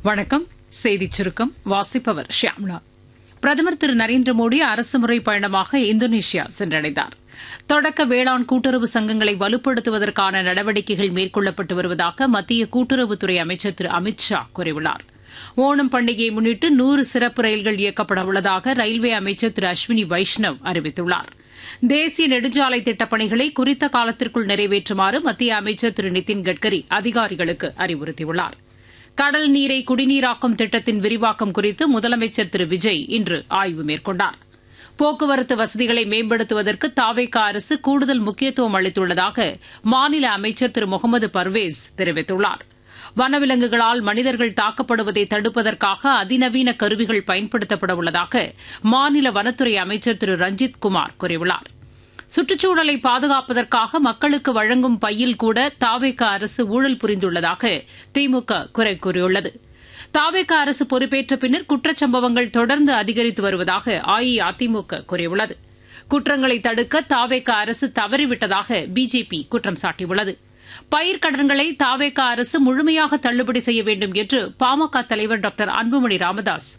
வணக்கம் செய்திச் சுருக்கம் வாசிப்பவர் ஷியாம்லா பிரதமர் திரு நரேந்திர மோடி அரசுமுறை பயணமாக இந்தோனேஷியா சென்றடைந்தார் தொடக்க வேளாண் கூட்டுறவு சங்கங்களை வலுப்படுத்துவதற்கான நடவடிக்கைகள் மேற்கொள்ளப்பட்டு வருவதாக மத்திய கூட்டுறவுத்துறை அமைச்சர் திரு அமித் ஷா கூறியுள்ளார் ஓணம் பண்டிகையை முன்னிட்டு நூறு சிறப்பு ரயில்கள் இயக்கப்பட உள்ளதாக ரயில்வே அமைச்சர் திரு அஸ்வினி வைஷ்ணவ் அறிவித்துள்ளார் தேசிய நெடுஞ்சாலை திட்டப்பணிகளை குறித்த காலத்திற்குள் நிறைவேற்றுமாறு மத்திய அமைச்சர் திரு நிதின் கட்கரி அதிகாரிகளுக்கு அறிவுறுத்தியுள்ளார் கடல் நீரை குடிநீராக்கும் திட்டத்தின் விரிவாக்கம் குறித்து முதலமைச்சர் திரு விஜய் இன்று ஆய்வு மேற்கொண்டார் போக்குவரத்து வசதிகளை மேம்படுத்துவதற்கு தாவேக அரசு கூடுதல் முக்கியத்துவம் அளித்துள்ளதாக மாநில அமைச்சர் திரு முகமது பர்வேஸ் தெரிவித்துள்ளார் வனவிலங்குகளால் மனிதர்கள் தாக்கப்படுவதை தடுப்பதற்காக அதிநவீன கருவிகள் பயன்படுத்தப்பட உள்ளதாக மாநில வனத்துறை அமைச்சர் திரு ரஞ்சித் குமார் கூறியுள்ளார் சுற்றுச்சூழலை பாதுகாப்பதற்காக மக்களுக்கு வழங்கும் பையில் கூட தாவேக அரசு ஊழல் புரிந்துள்ளதாக திமுக குறை கூறியுள்ளது தாவேக அரசு பொறுப்பேற்ற பின்னர் குற்றச்சம்பவங்கள் தொடர்ந்து அதிகரித்து வருவதாக அஇஅதிமுக கூறியுள்ளது குற்றங்களை தடுக்க தாவேக அரசு தவறிவிட்டதாக பிஜேபி குற்றம் சாட்டியுள்ளது பயிர்க்கடன்களை தாவேக அரசு முழுமையாக தள்ளுபடி செய்ய வேண்டும் என்று பாமக தலைவர் டாக்டர் அன்புமணி ராமதாஸ்